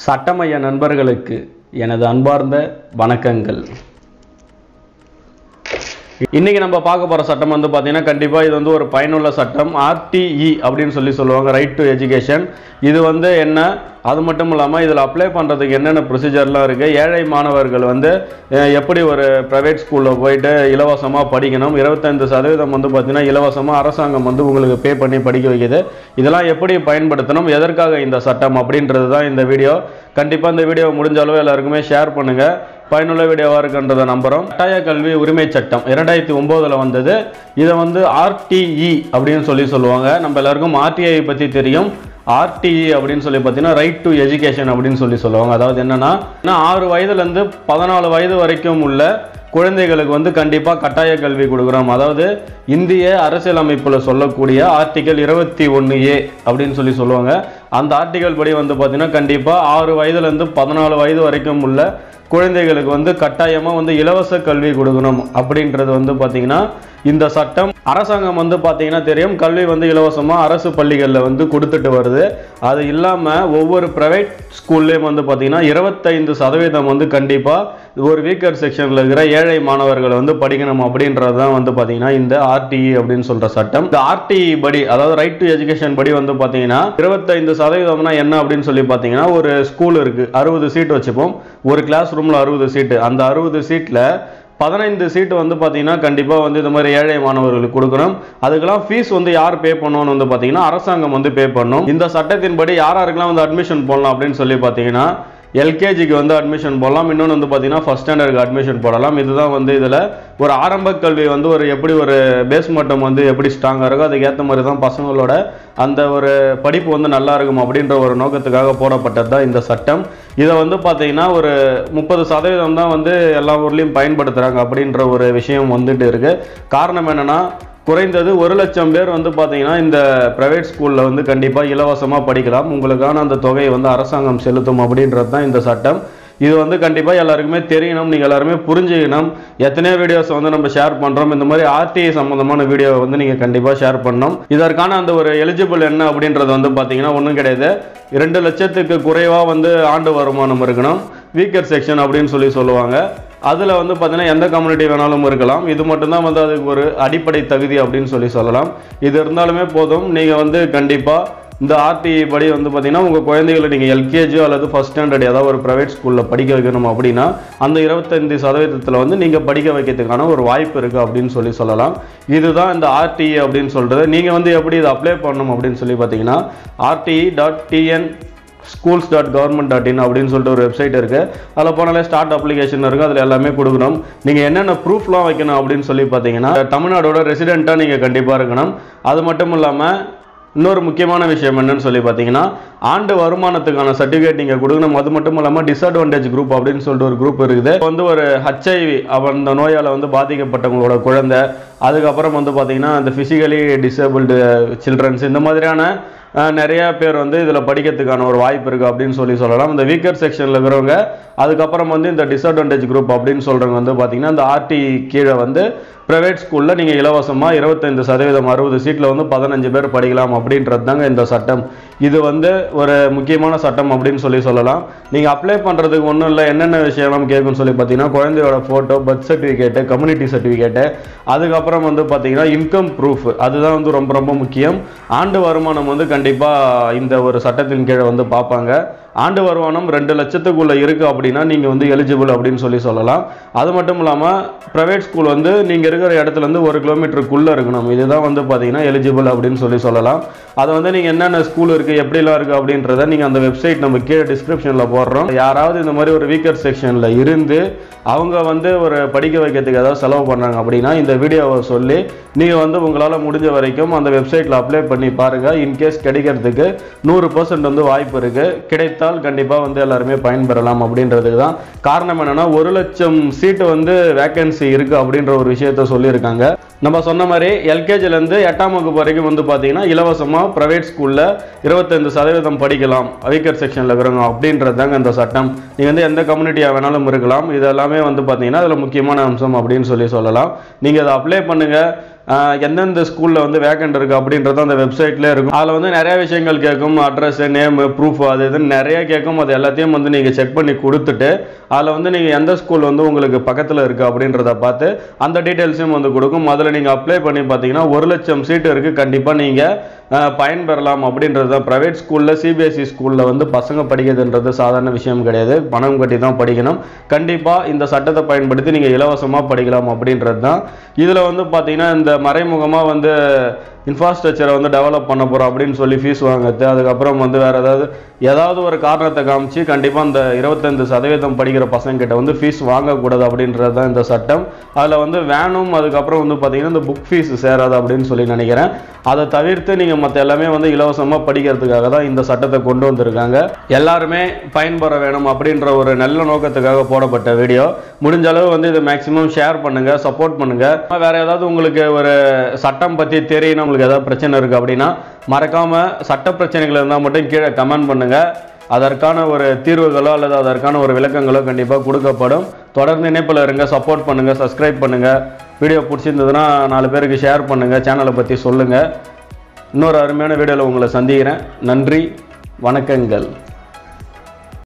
சட்டமைய நண்பர்களுக்கு எனது அன்பார்ந்த வணக்கங்கள் இன்னைக்கு நம்ம பார்க்க போகிற சட்டம் வந்து பார்த்தீங்கன்னா கண்டிப்பாக இது வந்து ஒரு பயனுள்ள சட்டம் ஆர்டிஇ அப்படின்னு சொல்லி சொல்லுவாங்க ரைட் டு எஜுகேஷன் இது வந்து என்ன அது மட்டும் இல்லாமல் இதில் அப்ளை பண்ணுறதுக்கு என்னென்ன ப்ரொசீஜர்லாம் இருக்குது ஏழை மாணவர்கள் வந்து அஹ், எப்படி ஒரு ப்ரைவேட் ஸ்கூலில் போயிட்டு இலவசமாக படிக்கணும் இருபத்தைந்து சதவீதம் வந்து பார்த்தீங்கன்னா இலவசமாக அரசாங்கம் வந்து உங்களுக்கு பே பண்ணி படிக்க வைக்குது இதெல்லாம் எப்படி பயன்படுத்தணும் எதற்காக இந்த சட்டம் அப்படின்றது தான் இந்த வீடியோ கண்டிப்பாக இந்த வீடியோ முடிஞ்ச அளவு எல்லாருக்குமே ஷேர் பண்ணுங்கள் பயனுள்ள வீடியோவாக இருக்குன்றதை நம்புகிறோம் கட்டாய கல்வி உரிமை சட்டம் இரண்டாயிரத்தி ஒம்போதில் வந்தது இதை வந்து ஆர்டிஇ அப்படின்னு சொல்லி சொல்லுவாங்க நம்ம எல்லாருக்கும் ஆர்டிஐ பற்றி தெரியும் ஆர்டிஇ அப்படின்னு சொல்லி பார்த்தீங்கன்னா ரைட் டு எஜுகேஷன் அப்படின்னு சொல்லி சொல்லுவாங்க அதாவது என்னன்னா ஏன்னா ஆறு வயதுலேருந்து பதினாலு வயது வரைக்கும் உள்ள குழந்தைகளுக்கு வந்து கண்டிப்பாக கட்டாய கல்வி கொடுக்குறோம் அதாவது இந்திய அரசியலமைப்பில் சொல்லக்கூடிய ஆர்டிகல் இருபத்தி ஒன்று ஏ அப்படின்னு சொல்லி சொல்லுவாங்க அந்த ஆர்டிகல் படி வந்து பார்த்தீங்கன்னா கண்டிப்பாக ஆறு வயதுலேருந்து பதினாலு வயது வரைக்கும் உள்ள குழந்தைகளுக்கு வந்து கட்டாயமாக வந்து இலவச கல்வி கொடுக்கணும் அப்படின்றது வந்து பார்த்தீங்கன்னா இந்த சட்டம் அரசாங்கம் வந்து பார்த்தீங்கன்னா தெரியும் கல்வி வந்து இலவசமாக அரசு பள்ளிகளில் வந்து கொடுத்துட்டு வருது அது இல்லாமல் ஒவ்வொரு ப்ரைவேட் ஸ்கூல்லேயும் வந்து பார்த்தீங்கன்னா இருபத்தைந்து சதவீதம் வந்து கண்டிப்பாக ஒரு வீக்கர் செக்ஷனில் இருக்கிற ஏழை மாணவர்கள் வந்து படிக்கணும் அப்படின்றது தான் வந்து பார்த்தீங்கன்னா இந்த ஆர்டிஇ அப்படின்னு சொல்கிற சட்டம் இந்த ஆர்டிஇ படி அதாவது ரைட் டு எஜுகேஷன் படி வந்து பார்த்தீங்கன்னா இருபத்தைந்து சதவீதம்னா என்ன அப்படின்னு சொல்லி பார்த்தீங்கன்னா ஒரு ஸ்கூல் இருக்குது அறுபது சீட் வச்சுப்போம் ஒரு கிளாஸ் ரூமில் அறுபது சீட்டு அந்த அறுபது சீட்டில் பதினைந்து சீட்டு வந்து பார்த்தீங்கன்னா கண்டிப்பாக வந்து இந்த மாதிரி ஏழை மாணவர்களுக்கு கொடுக்கணும் அதுக்கெல்லாம் ஃபீஸ் வந்து யார் பே பண்ணணும்னு வந்து பார்த்தீங்கன்னா அரசாங்கம் வந்து பே பண்ணும் இந்த சட்டத்தின்படி யார் யாருக்கெல்லாம் வந்து அட்மிஷன் போடலாம் அப்படின்னு சொல்லி பார்த்தீங்கன்னா எல்கேஜிக்கு வந்து அட்மிஷன் போடலாம் இன்னொன்று வந்து பார்த்தீங்கன்னா ஃபஸ்ட் ஸ்டாண்டர்டுக்கு அட்மிஷன் போடலாம் இதுதான் வந்து இதில் ஒரு ஆரம்ப கல்வி வந்து ஒரு எப்படி ஒரு பேஸ் மட்டம் வந்து எப்படி ஸ்ட்ராங்காக இருக்கோ அதுக்கேற்ற மாதிரி தான் பசங்களோட அந்த ஒரு படிப்பு வந்து நல்லா இருக்கும் அப்படின்ற ஒரு நோக்கத்துக்காக போடப்பட்டது தான் இந்த சட்டம் இதை வந்து பார்த்தீங்கன்னா ஒரு முப்பது சதவீதம் தான் வந்து எல்லா ஊர்லேயும் பயன்படுத்துகிறாங்க அப்படின்ற ஒரு விஷயம் வந்துட்டு இருக்கு காரணம் என்னன்னா குறைந்தது ஒரு லட்சம் பேர் வந்து பார்த்தீங்கன்னா இந்த ப்ரைவேட் ஸ்கூலில் வந்து கண்டிப்பாக இலவசமாக படிக்கலாம் உங்களுக்கான அந்த தொகையை வந்து அரசாங்கம் செலுத்தும் அப்படின்றது தான் இந்த சட்டம் இது வந்து கண்டிப்பாக எல்லாருக்குமே தெரியணும் நீங்கள் எல்லாருமே புரிஞ்சுக்கணும் எத்தனையோ வீடியோஸ் வந்து நம்ம ஷேர் பண்ணுறோம் இந்த மாதிரி ஆர்டிஐ சம்மந்தமான வீடியோவை வந்து நீங்கள் கண்டிப்பாக ஷேர் பண்ணணும் இதற்கான அந்த ஒரு எலிஜிபிள் என்ன அப்படின்றது வந்து பார்த்தீங்கன்னா ஒன்றும் கிடையாது இரண்டு லட்சத்துக்கு குறைவாக வந்து ஆண்டு வருமானம் இருக்கணும் வீக்கர் செக்ஷன் அப்படின்னு சொல்லி சொல்லுவாங்க அதில் வந்து பார்த்தீங்கன்னா எந்த கம்யூனிட்டி வேணாலும் இருக்கலாம் இது மட்டும்தான் வந்து அதுக்கு ஒரு அடிப்படை தகுதி அப்படின்னு சொல்லி சொல்லலாம் இது இருந்தாலுமே போதும் நீங்கள் வந்து கண்டிப்பாக இந்த ஆர்டிஐ படி வந்து பார்த்தீங்கன்னா உங்கள் குழந்தைகளை நீங்கள் எல்கேஜியோ அல்லது ஃபஸ்ட் ஸ்டாண்டர்ட் ஏதாவது ஒரு ப்ரைவேட் ஸ்கூலில் படிக்க வைக்கணும் அப்படின்னா அந்த இருபத்தைந்து சதவீதத்தில் வந்து நீங்கள் படிக்க வைக்கிறதுக்கான ஒரு வாய்ப்பு இருக்குது அப்படின்னு சொல்லி சொல்லலாம் இதுதான் இந்த ஆர்டிஇ அப்படின்னு சொல்கிறது நீங்கள் வந்து எப்படி இதை அப்ளை பண்ணணும் அப்படின்னு சொல்லி பார்த்தீங்கன்னா RTE dot TN schools dot government dot in அப்படின்னு சொல்லிட்டு ஒரு வெப்சைட் இருக்குது அதில் போனாலே ஸ்டார்ட் அப்ளிகேஷன் இருக்குது அதில் எல்லாமே கொடுக்கணும் நீங்கள் என்னென்ன ப்ரூஃப்லாம் வைக்கணும் அப்படின்னு சொல்லி பார்த்தீங்கன்னா தமிழ்நாடோட ரெசிடெண்ட்டாக நீங்கள் கண்டிப்பாக இருக்கணும் அது மட்டும் இல்லாமல் இன்னொரு முக்கியமான விஷயம் என்னன்னு சொல்லி பார்த்தீங்கன்னா ஆண்டு வருமானத்துக்கான சர்டிஃபிகேட் நீங்கள் கொடுக்கணும் அது மட்டும் இல்லாமல் டிஸ்அட்வான்டேஜ் குரூப் அப்படின்னு சொல்லிட்டு ஒரு குரூப் இருக்குது இப்ப வந்து ஒரு ஹச்ஐவி அந்த நோயால் வந்து பாதிக்கப்பட்டவங்களோட குழந்தை அதுக்கப்புறம் வந்து பார்த்தீங்கன்னா அந்த ஃபிசிக்கலி டிசேபிள்டு சில்ட்ரன்ஸ் இந்த மாதிரியான அஹ், நிறைய பேர் வந்து இதில் படிக்கிறதுக்கான ஒரு வாய்ப்பு இருக்குது அப்படின்னு சொல்லி சொல்லலாம் இந்த வீக்கர் செக்ஷனில் இருக்கிறவங்க அதுக்கப்புறம் வந்து இந்த டிஸ்அட்வான்டேஜ் குரூப் அப்படின்னு சொல்கிறவங்க வந்து பார்த்தீங்கன்னா இந்த ஆர்டி கீழே வந்து ப்ரைவேட் ஸ்கூலில் நீங்கள் இலவசமாக இருபத்தைந்து சதவீதம் அறுபது சீட்டில் வந்து பதினஞ்சு பேர் படிக்கலாம் அப்படின்றது தாங்க இந்த சட்டம் இது வந்து ஒரு முக்கியமான சட்டம் அப்படின்னு சொல்லி சொல்லலாம் நீங்கள் அப்ளை பண்ணுறதுக்கு ஒன்றும் இல்லை என்னென்ன விஷயம்லாம் கேட்கும்னு சொல்லி பார்த்தீங்கன்னா குழந்தையோட photo birth certificate community certificate அதுக்கப்புறம் வந்து பார்த்தீங்கன்னா இன்கம் ப்ரூஃப் அதுதான் வந்து ரொம்ப ரொம்ப முக்கியம் ஆண்டு வருமானம் வந்து கண்டிப்பாக இந்த ஒரு சட்டத்தின் கீழே வந்து பார்ப்பாங்க ஆண்டு வருமானம் ரெண்டு லட்சத்துக்குள்ள இருக்கு அப்படின்னா நீங்க வந்து எலிஜிபிள் அப்படின்னு சொல்லி சொல்லலாம் அது மட்டும் இல்லாம பிரைவேட் ஸ்கூல் வந்து நீங்க இருக்கிற இடத்துல இருந்து ஒரு கிலோமீட்டருக்குள்ள இருக்கணும் இதுதான் வந்து பாத்தீங்கன்னா எலிஜிபிள் அப்படின்னு சொல்லி சொல்லலாம் அதை வந்து நீங்க என்னென்ன ஸ்கூல் இருக்கு எப்படிலாம் இருக்கு அப்படின்றத நீங்க அந்த வெப்சைட் நம்ம கீழே டிஸ்கிரிப்ஷன்ல போடுறோம் யாராவது இந்த மாதிரி ஒரு வீக்கர் செக்ஷன்ல இருந்து அவங்க வந்து ஒரு படிக்க வைக்கிறதுக்கு ஏதாவது செலவு பண்ணாங்க அப்படின்னா இந்த வீடியோவை சொல்லி நீங்க வந்து உங்களால முடிஞ்ச வரைக்கும் அந்த வெப்சைட்ல அப்ளை பண்ணி பாருங்க இன்கேஸ் கிடைக்கிறதுக்கு நூறு பர்சன்ட் வந்து வாய்ப்பு இருக்கு கிடைத்தால் கண்டிப்பா வந்து எல்லாருமே பயன்பெறலாம் அப்படின்றதுக்கு தான் காரணம் என்னன்னா ஒரு லட்சம் சீட்டு வந்து வேகன்சி இருக்கு அப்படின்ற ஒரு விஷயத்த சொல்லியிருக்காங்க நம்ம சொன்ன மாதிரி எல்கேஜில இருந்து எட்டாம் வகுப்பு வரைக்கும் வந்து பாத்தீங்கன்னா இலவசமா பிரைவேட் ஸ்கூல்ல இருபத்தைந்து சதவீதம் படிக்கலாம் வீக்கர் செக்ஷன்ல இருக்கிறவங்க அப்படின்றது தாங்க இந்த சட்டம் நீங்க வந்து எந்த கம்யூனிட்டியா வேணாலும் இருக்கலாம் இது எல்லாமே வந்து பாத்தீங்கன்னா அதுல முக்கியமான அம்சம் அப்படின்னு சொல்லி சொல்லலாம் நீங்க அதை அப்ளை பண்ணுங்க ஆஹ், எந்தெந்த ஸ்கூலில் வந்து வேக்கண்ட் இருக்குது அப்படின்றது அந்த வெப்சைட்லேயே இருக்கும் அதில் வந்து நிறைய விஷயங்கள் கேட்கும் அட்ரஸ் நேமு ப்ரூஃப் அது இதுன்னு நிறைய கேட்கும் அது எல்லாத்தையும் வந்து நீங்கள் செக் பண்ணி கொடுத்துட்டு அதில் வந்து நீங்கள் எந்த ஸ்கூல் வந்து உங்களுக்கு பக்கத்தில் இருக்குது அப்படின்றத பார்த்து அந்த டீட்டெயில்ஸையும் வந்து கொடுக்கும் அதில் நீங்கள் அப்ளை பண்ணி பார்த்தீங்கன்னா ஒரு லட்சம் சீட்டு இருக்குது கண்டிப்பாக நீங்கள் பயன்பெறலாம் அப்படின்றது தான் ப்ரைவேட் ஸ்கூலில் சிபிஎஸ்சி ஸ்கூலில் வந்து பசங்க படிக்கிறதுன்றது சாதாரண விஷயம் கிடையாது பணம் கட்டி தான் படிக்கணும் கண்டிப்பாக இந்த சட்டத்தை பயன்படுத்தி நீங்கள் இலவசமாக படிக்கலாம் அப்படின்றது தான் இதில் வந்து பார்த்தீங்கன்னா இந்த மறைமுகமாக வந்து இன்ஃப்ராஸ்ட்ரக்சரை வந்து டெவலப் பண்ண போகிறோம் அப்படின்னு சொல்லி ஃபீஸ் வாங்குறது அதுக்கப்புறம் வந்து வேறு ஏதாவது ஏதாவது ஒரு காரணத்தை காமிச்சு கண்டிப்பாக இந்த இருபத்தைந்து சதவீதம் படிக்கிற பசங்க கிட்ட வந்து ஃபீஸ் வாங்கக்கூடாது அப்படின்றது தான் இந்த சட்டம் அதில் வந்து வேனும் அதுக்கப்புறம் வந்து பார்த்தீங்கன்னா இந்த புக் ஃபீஸ் சேராது அப்படின்னு சொல்லி நினைக்கிறேன் அதை தவிர்த்து நீங்கள் மற்ற எல்லாமே வந்து இலவசமாக படிக்கிறதுக்காக தான் இந்த சட்டத்தை கொண்டு வந்திருக்காங்க எல்லாருமே பயன்பெற வேணும் அப்படின்ற ஒரு நல்ல நோக்கத்துக்காக போடப்பட்ட வீடியோ முடிஞ்ச அளவு வந்து இதை மேக்ஸிமம் ஷேர் பண்ணுங்க சப்போர்ட் பண்ணுங்க வேற ஏதாவது உங்களுக்கு ஒரு சட்டம் பற்றி தெரியணும் உங்களுக்கு ஏதாவது பிரச்சனை இருக்கு அப்படின்னா மறக்காம சட்ட பிரச்சனைகள் இருந்தால் மட்டும் கீழே கமெண்ட் பண்ணுங்க அதற்கான ஒரு தீர்வுகளோ அல்லது அதற்கான ஒரு விளக்கங்களோ கண்டிப்பாக கொடுக்கப்படும் தொடர்ந்து இணைப்பில் இருங்க சப்போர்ட் பண்ணுங்க சப்ஸ்கிரைப் பண்ணுங்க வீடியோ பிடிச்சிருந்ததுன்னா நாலு பேருக்கு ஷேர் பண்ணுங்க சேனலை பற்றி சொல்லுங்க இன்னொரு அருமையான வீடியோவில் உங்களை சந்திக்கிறேன் நன்றி வணக்கங்கள்